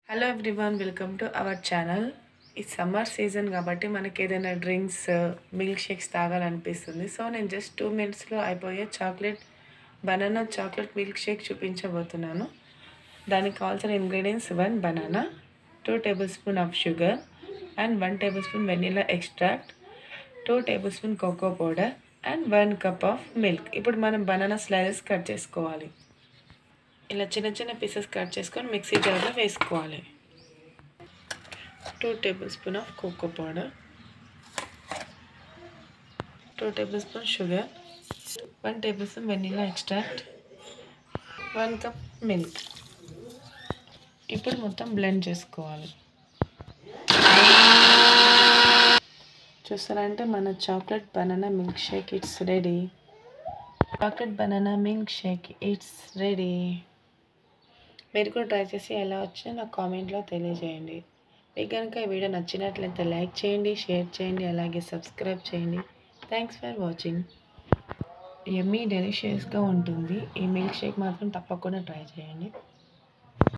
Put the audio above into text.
hello everyone welcome to our channel ఈ summer season కాబట్టి మనకి ఏదైనా డ్రింక్స్ మిల్క్ షేక్స్ తాగాలనిపిస్తుంది సో నేను జస్ట్ టూ మినిట్స్లో అయిపోయే chocolate banana chocolate milkshake చూపించబోతున్నాను దానికి కావాల్సిన ingredients one banana two tablespoon of sugar and one tablespoon vanilla extract two tablespoon cocoa powder and one cup of milk ఇప్పుడు మనం banana slices cut చేసుకోవాలి ఇలా చిన్న చిన్న pieces cut చేసుకొని మిక్సీ జార్లో వేసుకోవాలి two tablespoon of cocoa powder two tablespoon sugar one tablespoon vanilla extract one cup milk ఇప్పుడు మొత్తం బ్లెండ్ చేసుకోవాలి చూస్తారంటే మన chocolate banana milkshake it's ready chocolate banana milkshake it's ready మీరు కూడా try చేసి ఎలా వచ్చిందో నాకు కామెంట్లో తెలియజేయండి మీకు కనుక ఈ వీడియో నచ్చినట్లయితే లైక్ చేయండి షేర్ చేయండి అలాగే సబ్స్క్రైబ్ చేయండి థ్యాంక్స్ ఫర్ వాచింగ్ ఎమ్మీ డెలిషియస్గా ఉంటుంది ఈ మిల్క్ షేక్ మాత్రం తప్పకుండా ట్రై చేయండి